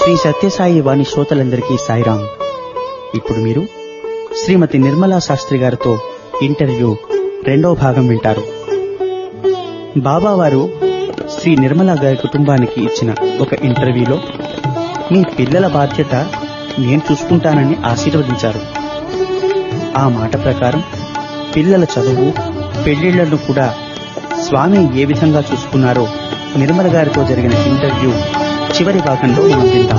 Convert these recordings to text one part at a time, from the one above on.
శ్రీ సత్యసాయి వాణి శ్రోతలందరికీ సాయిరాం ఇప్పుడు మీరు శ్రీమతి నిర్మలా శాస్త్రి గారితో ఇంటర్వ్యూ రెండో భాగం వింటారు బాబా వారు శ్రీ నిర్మలా గారి కుటుంబానికి ఇచ్చిన ఒక ఇంటర్వ్యూలో మీ పిల్లల బాధ్యత నేను చూసుకుంటానని ఆశీర్వదించారు ఆ మాట ప్రకారం పిల్లల చదువు పెళ్లిళ్లను కూడా స్వామి ఏ విధంగా చూసుకున్నారో నిర్మల గారితో జరిగిన ఇంటర్వ్యూ చివరి భాగంలో మనం వింటాం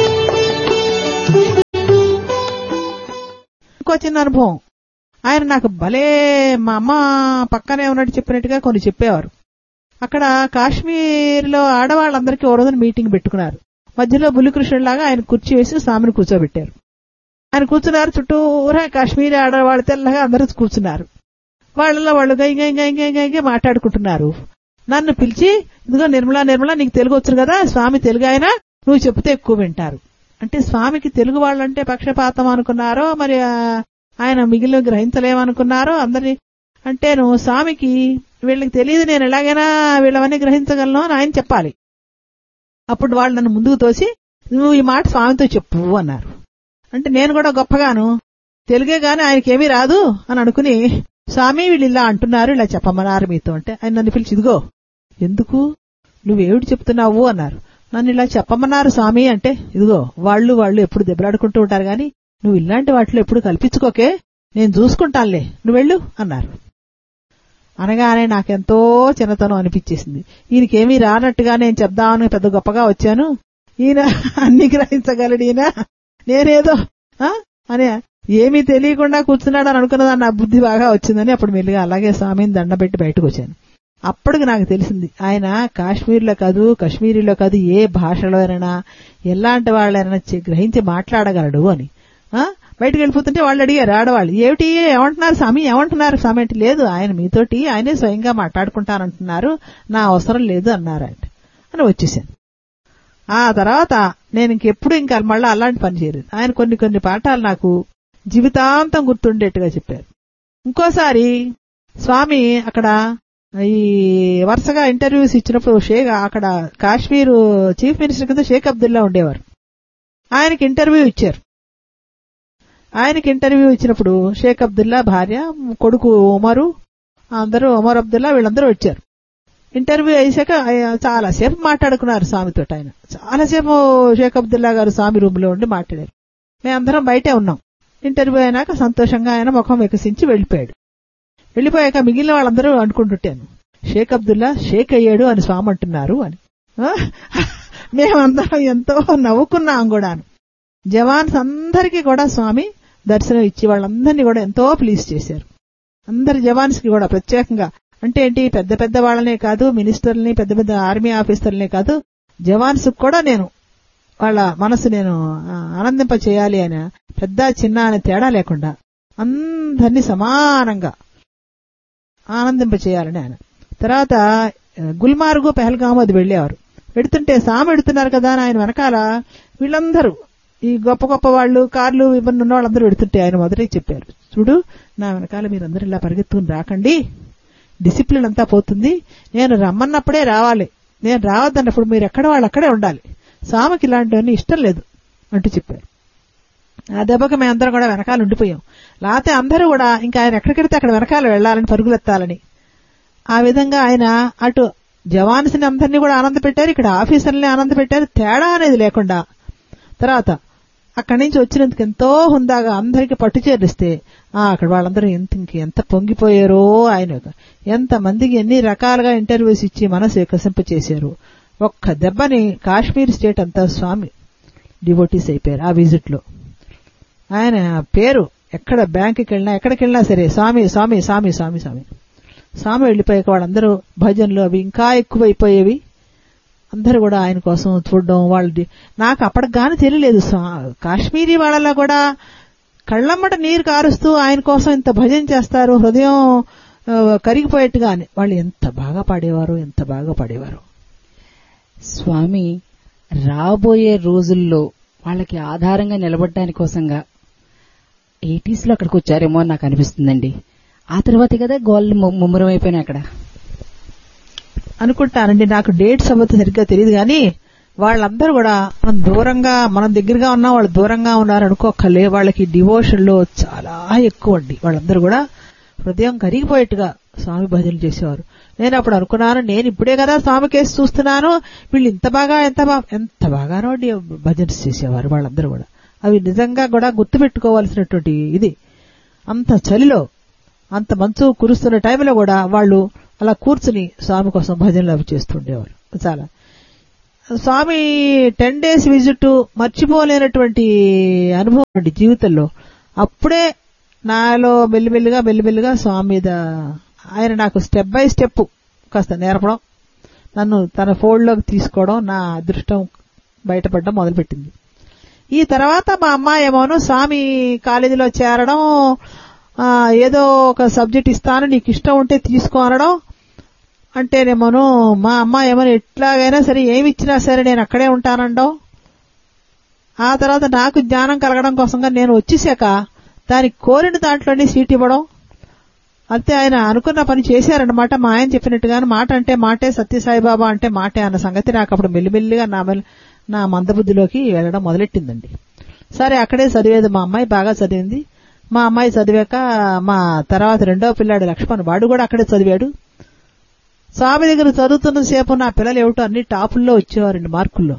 ఇంకో చిన్న అనుభవం ఆయన నాకు భలే మా అమ్మ పక్కనే ఉన్నట్టు చెప్పినట్టుగా కొన్ని చెప్పేవారు అక్కడ కాశ్మీర్లో ఆడవాళ్ళందరికీ ఓ రోజున మీటింగ్ పెట్టుకున్నారు మధ్యలో బుల్లికృష్ణుడిలాగా ఆయన కుర్చీ వేసి స్వామిని కూర్చోబెట్టారు ఆయన కూర్చున్నారు చుట్టూరా కాశ్మీరీ ఆడవాళ్ళు తెల్లగా అందరూ కూర్చున్నారు వాళ్ళలో వాళ్ళు గై గై గై గై గై గై మాట్లాడుకుంటున్నారు నన్ను పిలిచి ఇదిగో నిర్మలా నిర్మలా నీకు తెలుగు వచ్చు కదా స్వామి తెలుగు ఆయన నువ్వు చెప్తే ఎక్కువ వింటారు అంటే స్వామికి తెలుగు వాళ్ళంటే పక్షపాతం అనుకున్నారో మరి ఆ, ఆయన మిగిలిన గ్రహించలేమనుకున్నారో అందరి అంటే నువ్వు స్వామికి వీళ్ళకి తెలియదు నేను ఎలాగైనా వీళ్ళవన్నీ గ్రహించగలను అని ఆయన చెప్పాలి అప్పుడు వాళ్ళు నన్ను ముందుకు తోసి నువ్వు ఈ మాట స్వామితో చెప్పు అన్నారు అంటే నేను కూడా గొప్పగాను తెలుగే గాని ఆయనకేమీ రాదు అని అనుకుని స్వామి వీళ్ళు ఇలా అంటున్నారు ఇలా చెప్పమన్నారు మీతో అంటే ఆయన నన్ను పిలిచి ఇదిగో ఎందుకు నువ్వేమిటి చెప్తున్నావు అన్నారు నన్ను ఇలా చెప్పమన్నారు స్వామి అంటే ఇదిగో వాళ్ళు వాళ్ళు ఎప్పుడు దెబ్బలాడుకుంటూ ఉంటారు గాని నువ్వు ఇలాంటి వాటిలో ఎప్పుడు కల్పించుకోకే నేను చూసుకుంటానులే నువ్వు వెళ్ళు అన్నారు అనగానే నాకెంతో చిన్నతనం అనిపించేసింది ఈయనకేమీ రానట్టుగా నేను చెప్దామని పెద్ద గొప్పగా వచ్చాను ఈయన అన్ని గ్రహించగలడు ఈయన నేనేదో ఆ? అని ఏమీ తెలియకుండా కూర్చున్నాడు అని అనుకున్నదాన్ని నా బుద్ధి బాగా వచ్చిందని అప్పుడు మెల్లిగా అలాగే స్వామిని దండబెట్టి బయటకు వచ్చాను అప్పటికి నాకు తెలిసింది ఆయన కాశ్మీర్లో కాదు కశ్మీరీలో కాదు ఏ భాషలో అయినా ఎలాంటి వాళ్ళైనా చి- గ్రహించి మాట్లాడగలడు అని ఆ బయటకు వెళ్ళిపోతుంటే వాళ్ళు అడిగారు ఆడవాళ్ళు ఏమిటి ఏమంటున్నారు స్వామి ఏమంటున్నారు స్వామి అంటే లేదు ఆయన మీతోటి ఆయనే స్వయంగా మాట్లాడుకుంటానంటున్నారు నా అవసరం లేదు అన్నారు ఆయన అని వచ్చేసాను ఆ తర్వాత నేను ఇంకెప్పుడు ఇంకా మళ్ళీ అలాంటి పని చేయలేదు ఆయన కొన్ని కొన్ని పాఠాలు నాకు జీవితాంతం గుర్తుండేట్టుగా చెప్పారు ఇంకోసారి స్వామి అక్కడ ఈ వరుసగా ఇంటర్వ్యూస్ ఇచ్చినప్పుడు షేక్ అక్కడ కాశ్మీర్ చీఫ్ మినిస్టర్ కింద షేక్ అబ్దుల్లా ఉండేవారు ఆయనకి ఇంటర్వ్యూ ఇచ్చారు ఆయనకి ఇంటర్వ్యూ ఇచ్చినప్పుడు షేక్ అబ్దుల్లా భార్య కొడుకు ఉమరు అందరూ ఉమర్ అబ్దుల్లా వీళ్ళందరూ వచ్చారు ఇంటర్వ్యూ అయ్యాక ఆయన చాలాసేపు మాట్లాడుకున్నారు స్వామితో ఆయన చాలాసేపు షేక్ అబ్దుల్లా గారు స్వామి రూమ్ లో ఉండి మాట్లాడారు మేమందరం బయటే ఉన్నాం ఇంటర్వ్యూ అయినాక సంతోషంగా ఆయన ముఖం వికసించి వెళ్ళిపోయాడు వెళ్ళిపోయాక మిగిలిన వాళ్ళందరూ అనుకుంటుంటాను షేక్ అబ్దుల్లా షేక్ అయ్యాడు అని స్వామి అంటున్నారు అని ఆ? మేమందరం ఎంతో నవ్వుకున్నాం కూడాను జవాన్స్ అందరికీ కూడా స్వామి దర్శనం ఇచ్చి వాళ్ళందరినీ కూడా ఎంతో ప్లీజ్ చేశారు అందరి జవాన్స్ కి కూడా ప్రత్యేకంగా అంటే ఏంటి పెద్ద పెద్ద వాళ్ళనే కాదు మినిస్టర్ని పెద్ద పెద్ద ఆర్మీ ఆఫీసర్లనే కాదు జవాన్స్ కూడా నేను వాళ్ళ మనసు నేను ఆ, ఆనందింప చేయాలి అని పెద్ద చిన్న అనే తేడా లేకుండా అందరినీ సమానంగా ఆనందింప చేయాలని ఆయన తర్వాత ఆ, గుల్మార్గు పెహల్గాము అది వెళ్ళేవారు వెడుతుంటే సాము ఎడుతున్నారు కదా అని ఆయన వెనకాల వీళ్ళందరూ ఈ గొప్ప గొప్ప వాళ్ళు కార్లు ఇవన్నీ ఉన్న వాళ్ళందరూ వెడుతుంటే ఆయన మొదటే చెప్పారు చూడు నా వెనకాల మీరందరూ ఇలా పరిగెత్తుకుని రాకండి డిసిప్లిన్ అంతా పోతుంది నేను రమ్మన్నప్పుడే రావాలి నేను రావద్దన్నప్పుడు మీరు ఎక్కడ వాళ్ళు అక్కడే ఉండాలి సామకి ఇలాంటివన్నీ ఇష్టం లేదు అంటూ చెప్పారు ఆ దెబ్బకి మేమందరం కూడా వెనకాల ఉండిపోయాం లేకపోతే అందరూ కూడా ఇంకా ఆయన ఎక్కడికెడితే అక్కడ వెనకాల వెళ్ళాలని పరుగులెత్తాలని ఆ విధంగా ఆయన అటు జవాన్స్ని అందరినీ కూడా ఆనంద పెట్టారు ఇక్కడ ఆఫీసర్ని ఆనంద పెట్టారు తేడా అనేది లేకుండా తర్వాత అక్కడి నుంచి వచ్చినందుకు ఎంతో హుందాగా అందరికి పట్టు చేరిస్తే ఆ అక్కడ వాళ్ళందరూ ఎంత ఇంక ఎంత పొంగిపోయారో ఆయన యొక్క. ఎంత మందికి ఎన్ని రకాలుగా ఇంటర్వ్యూస్ ఇచ్చి మనసు వికసింప చేశారు ఒక్క దెబ్బని కాశ్మీర్ స్టేట్ అంతా స్వామి డివోటీస్ అయిపోయారు ఆ విజిట్ లో ఆయన పేరు ఎక్కడ బ్యాంకుకి వెళ్ళినా ఎక్కడికి వెళ్ళినా సరే స్వామి స్వామి స్వామి స్వామి స్వామి స్వామి వెళ్ళిపోయాక వాళ్ళందరూ భజనలు అవి ఇంకా ఎక్కువైపోయేవి అందరూ కూడా ఆయన కోసం చూడడం వాళ్ళది నాకు అప్పటికి గాని తెలియలేదు స్వా- కాశ్మీరీ వాళ్ళలో కూడా కళ్ళమ్మట నీరు కారుస్తూ ఆయన కోసం ఇంత భజన చేస్తారు హృదయం ఆ, కరిగిపోయేట్టుగా అని వాళ్ళు ఎంత బాగా పాడేవారు ఎంత బాగా పాడేవారు స్వామి రాబోయే రోజుల్లో వాళ్ళకి ఆధారంగా నిలబడడానికి కోసంగా ఎయిటీస్ లో అక్కడికి వచ్చారేమో అని నాకు అనిపిస్తుందండి ఆ తర్వాతే కదా గోల్ ముమ్మరం అయిపోయినాయి అక్కడ అనుకుంటానండి నాకు డేట్స్ అవ్వదు సరిగ్గా తెలియదు కానీ వాళ్ళందరూ కూడా మనం దూరంగా మనం దగ్గరగా ఉన్నా వాళ్ళు దూరంగా ఉన్నారు అనుకోకలే వాళ్ళకి డివోషన్ లో చాలా ఎక్కువ అండి వాళ్ళందరూ కూడా హృదయం కరిగిపోయేట్టుగా స్వామి భజనలు చేసేవారు నేను అప్పుడు అనుకున్నాను నేను ఇప్పుడే కదా స్వామి కేసు చూస్తున్నాను వీళ్ళు ఇంత బాగా ఎంత బాగా ఎంత బాగానో డి- భజన చేసేవారు వాళ్ళందరూ కూడా అవి నిజంగా కూడా గుర్తుపెట్టుకోవాల్సినటువంటి ఇది అంత చలిలో అంత మంచు కురుస్తున్న టైంలో కూడా వాళ్ళు అలా కూర్చుని స్వామి కోసం భజనలు అవి చేస్తుండేవారు చాలా స్వామి టెన్ డేస్ విజిట్ మర్చిపోలేనటువంటి అనుభవం అండి జీవితంలో అప్పుడే నాలో మెల్లిమెల్లిగా మెల్లిమెల్లిగా స్వామి మీద ఆయన నాకు స్టెప్ బై స్టెప్ కాస్త నేర్పడం నన్ను తన ఫోల్డ్లోకి తీసుకోవడం నా అదృష్టం బయటపడడం మొదలుపెట్టింది ఈ తర్వాత మా అమ్మాయి ఏమోను స్వామి కాలేజీలో చేరడం ఆ, ఏదో ఒక సబ్జెక్ట్ ఇస్తాను నీకు ఇష్టం ఉంటే తీసుకో అనడం అంటేనేమోను మా అమ్మాయి ఏమో ఎట్లాగైనా సరే ఏమి ఇచ్చినా సరే నేను అక్కడే ఉంటానండం ఆ తర్వాత నాకు జ్ఞానం కలగడం కోసంగా నేను వచ్చేసాక దానికి కోరిన దాంట్లోనే సీట్ ఇవ్వడం అంతే ఆయన అనుకున్న పని చేశారన్నమాట మా ఆయన చెప్పినట్టుగానే మాట అంటే మాటే సత్యసాయిబాబా అంటే మాటే అన్న సంగతి నాకు అప్పుడు మెల్లిమెల్లిగా నా మెల్- నా మందబుద్ధిలోకి వెళ్ళడం మొదలెట్టిందండి సరే అక్కడే చదివేది మా అమ్మాయి బాగా చదివింది మా అమ్మాయి చదివాక మా తర్వాత రెండో పిల్లాడు లక్ష్మణ్ వాడు కూడా అక్కడే చదివాడు స్వామి దగ్గర చదువుతున్న సేపు నా పిల్లలు ఏమిటో అన్ని టాపుల్లో వచ్చేవారండి మార్కుల్లో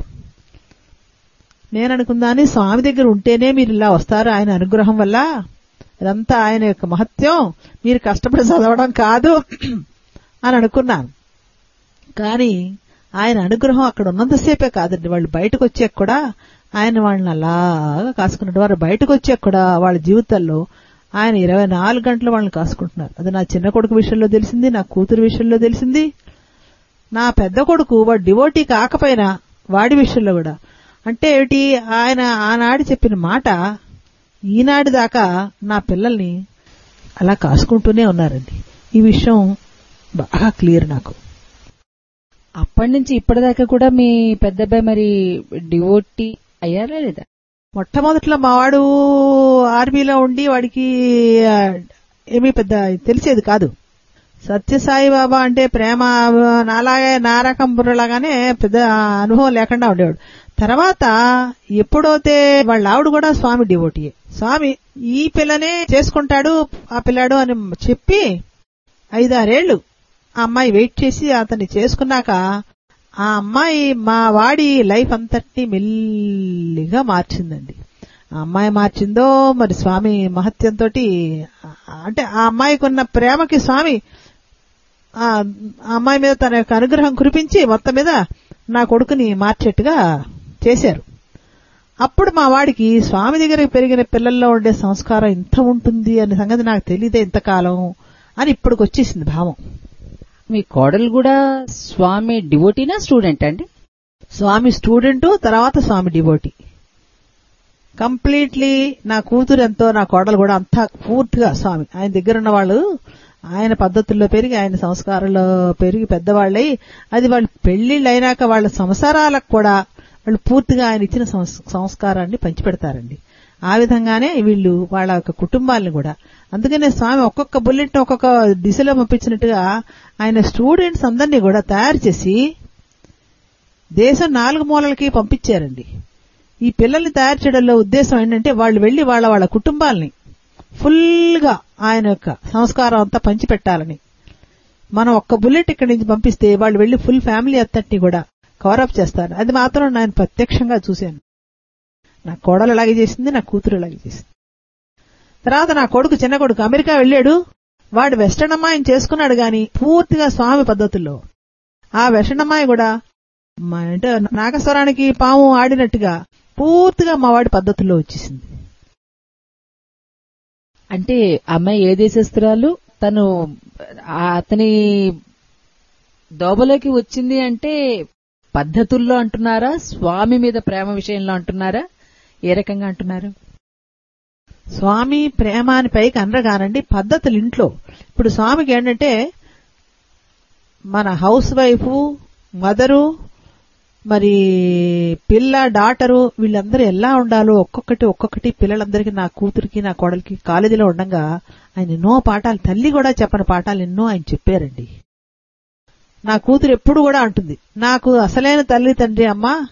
నేను అనుకున్నాను స్వామి దగ్గర ఉంటేనే మీరు ఇలా వస్తారు ఆయన అనుగ్రహం వల్ల ఇదంతా ఆయన యొక్క మహత్యం మీరు కష్టపడి చదవడం కాదు అని అనుకున్నాను కానీ ఆయన అనుగ్రహం అక్కడ ఉన్నంతసేపే కాదండి వాళ్ళు బయటకు వచ్చాక కూడా ఆయన వాళ్ళని అలాగా కాసుకున్నట్టు వారు బయటకు వచ్చాక కూడా వాళ్ళ జీవితాల్లో ఆయన ఇరవై నాలుగు గంటలు వాళ్ళని కాసుకుంటున్నారు అది నా చిన్న కొడుకు విషయంలో తెలిసింది నా కూతురు విషయంలో తెలిసింది నా పెద్ద కొడుకు వాడు డివోటీ కాకపోయినా వాడి విషయంలో కూడా అంటే ఏమిటి ఆయన ఆనాడు చెప్పిన మాట ఈనాటి దాకా నా పిల్లల్ని అలా కాసుకుంటూనే ఉన్నారండి ఈ విషయం బాగా క్లియర్ నాకు అప్పటి నుంచి ఇప్పటిదాకా కూడా మీ పెద్దబ్బాయి మరి డివోటీ అయ్యారా లేదా మొట్టమొదట్లో మా వాడు ఆర్మీలో ఉండి వాడికి ఆ, ఏమీ పెద్ద తెలిసేది కాదు సత్యసాయి బాబా అంటే ప్రేమ నాలాగే నా రకం బుర్రలాగానే పెద్ద అనుభవం లేకుండా ఉండేవాడు తర్వాత ఎప్పుడైతే వాళ్ళ ఆవిడ కూడా స్వామి డివోటీయే స్వామి ఈ పిల్లనే చేసుకుంటాడు ఆ పిల్లాడు అని చెప్పి ఐదారేళ్లు ఆ అమ్మాయి వెయిట్ చేసి అతన్ని చేసుకున్నాక ఆ అమ్మాయి మా వాడి లైఫ్ అంతటినీ మెల్లిగా మార్చిందండి ఆ అమ్మాయి మార్చిందో మరి స్వామి మహత్యంతో అంటే ఆ అమ్మాయికి ఉన్న ప్రేమకి స్వామి ఆ ఆ అమ్మాయి మీద తన యొక్క అనుగ్రహం కురిపించి మొత్తం మీద నా కొడుకుని మార్చేట్టుగా చేశారు అప్పుడు మా వాడికి స్వామి దగ్గర పెరిగిన పిల్లల్లో ఉండే సంస్కారం ఇంత ఉంటుంది అనే సంగతి నాకు తెలియదే ఇంతకాలం అని ఇప్పటికి వచ్చేసింది భావం మీ కోడలు కూడా స్వామి డివోటీనా స్టూడెంట్ అండి స్వామి స్టూడెంట్ తర్వాత స్వామి డివోటీ కంప్లీట్లీ నా కూతురు ఎంతో నా కోడలు కూడా అంతా పూర్తిగా స్వామి ఆయన దగ్గర ఉన్న వాళ్ళు ఆయన పద్ధతుల్లో పెరిగి ఆయన సంస్కారంలో పెరిగి పెద్దవాళ్ళై అది వాళ్ళు పెళ్లిళ్ళు అయినాక వాళ్ళ సంసారాలకు కూడా వాళ్ళు పూర్తిగా ఆయన ఇచ్చిన సంస్- సంస్కారాన్ని పంచిపెడతారండి ఆ విధంగానే వీళ్ళు వాళ్ళ యొక్క కుటుంబాలను కూడా అందుకనే స్వామి ఒక్కొక్క బుల్లెట్ ఒక్కొక్క దిశలో పంపించినట్టుగా ఆయన స్టూడెంట్స్ అందరినీ కూడా తయారు చేసి దేశం నాలుగు మూలలకి పంపించారండి ఈ పిల్లల్ని తయారు చేయడంలో ఉద్దేశం ఏంటంటే వాళ్ళు వెళ్లి వాళ్ళ వాళ్ళ కుటుంబాలని ఫుల్ గా ఆయన యొక్క సంస్కారం అంతా పంచిపెట్టాలని మనం ఒక్క బుల్లెట్ ఇక్కడి నుంచి పంపిస్తే వాళ్ళు వెళ్లి ఫుల్ ఫ్యామిలీ అంతటిని కూడా కవరప్ చేస్తారు అది మాత్రం నేను ప్రత్యక్షంగా చూశాను నా కోడలు అలాగే చేసింది నా కూతురు అలాగే చేసింది తర్వాత నా కొడుకు చిన్న కొడుకు అమెరికా వెళ్ళాడు వాడు వెస్టర్న్ అమ్మాయిని చేసుకున్నాడు గాని పూర్తిగా స్వామి పద్ధతుల్లో ఆ వెస్టర్న్ అమ్మాయి కూడా మా అంటే నాగస్వరానికి పాము ఆడినట్టుగా పూర్తిగా మా వాడి పద్ధతుల్లో వచ్చేసింది అంటే అమ్మాయి ఏ దేశస్తురాలు తను ఆ అతని దోబలోకి వచ్చింది అంటే పద్ధతుల్లో అంటున్నారా స్వామి మీద ప్రేమ విషయంలో అంటున్నారా ఏ రకంగా అంటున్నారు స్వామి ప్రేమ అని పైకి అనరగానండి పద్ధతులు ఇంట్లో ఇప్పుడు స్వామికి ఏంటంటే మన హౌస్ వైఫ్ మదరు మరి పిల్ల డాటరు వీళ్ళందరూ ఎలా ఉండాలో ఒక్కొక్కటి ఒక్కొక్కటి పిల్లలందరికీ నా కూతురికి నా కోడలికి కాలేజీలో ఉండగా ఆయన ఎన్నో పాఠాలు తల్లి కూడా చెప్పని పాఠాలు ఎన్నో ఆయన చెప్పారండి నా కూతురు ఎప్పుడు కూడా అంటుంది నాకు అసలైన తల్లి తండ్రి అమ్మ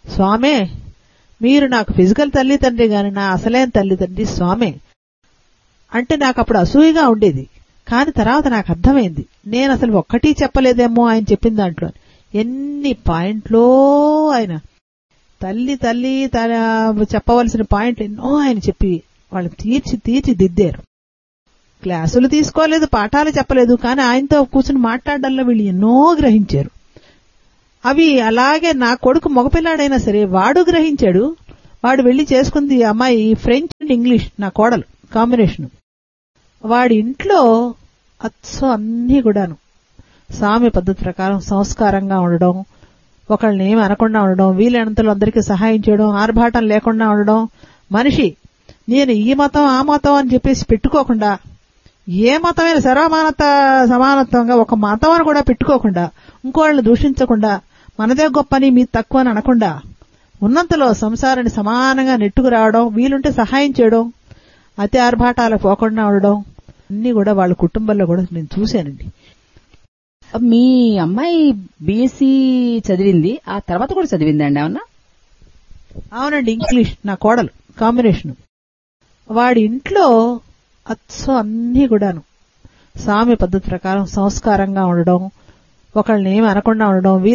స్వామే మీరు నాకు ఫిజికల్ తల్లి తండ్రి గాని నా అసలైన తల్లి తండ్రి స్వామే అంటే నాకు అప్పుడు అసూయగా ఉండేది కాని తర్వాత నాకు అర్థమైంది నేను అసలు ఒక్కటి చెప్పలేదేమో ఆయన చెప్పిన దాంట్లో ఎన్ని పాయింట్లో ఆయన తల్లి తల్లి తన చెప్పవలసిన పాయింట్లు ఎన్నో ఆయన చెప్పి వాళ్ళు తీర్చి తీర్చి దిద్దారు క్లాసులు తీసుకోలేదు పాఠాలు చెప్పలేదు కానీ ఆయనతో కూర్చుని మాట్లాడడంలో వీళ్ళు ఎన్నో గ్రహించారు అవి అలాగే నా కొడుకు మగపిల్లాడైనా సరే వాడు గ్రహించాడు వాడు వెళ్లి చేసుకుంది ఈ అమ్మాయి ఫ్రెంచ్ అండ్ ఇంగ్లీష్ నా కోడలు కాంబినేషన్ వాడి ఇంట్లో అచ్చం అన్నీ కూడాను సామి పద్ధతి ప్రకారం సంస్కారంగా ఉండడం ఒకళ్ళని ఏమి అనకుండా ఉండడం వీలైనంతలో అందరికీ సహాయం చేయడం ఆర్భాటం లేకుండా ఉండడం మనిషి నేను ఈ మతం ఆ మతం అని చెప్పేసి పెట్టుకోకుండా ఏ మతమైన సర్వమానత సమానత్వంగా ఒక మతం అని కూడా పెట్టుకోకుండా ఇంకోళ్ళని దూషించకుండా మనదే గొప్పని మీ తక్కువ అని అనకుండా ఉన్నంతలో సంసారాన్ని సమానంగా నెట్టుకు రావడం వీలుంటే సహాయం చేయడం అతి ఆర్భాటాలకు పోకుండా ఉండడం అన్ని కూడా వాళ్ళ కుటుంబంలో కూడా నేను చూశానండి మీ అమ్మాయి బీఎస్సీ చదివింది ఆ తర్వాత కూడా చదివిందండి ఏమన్నా అవునండి ఇంగ్లీష్ నా కోడలు కాంబినేషన్ వాడి ఇంట్లో అచ్చం అన్నీ కూడాను సామి పద్ధతి ప్రకారం సంస్కారంగా ఉండడం ఒకళ్ళని ఏమి అనకుండా ఉండడం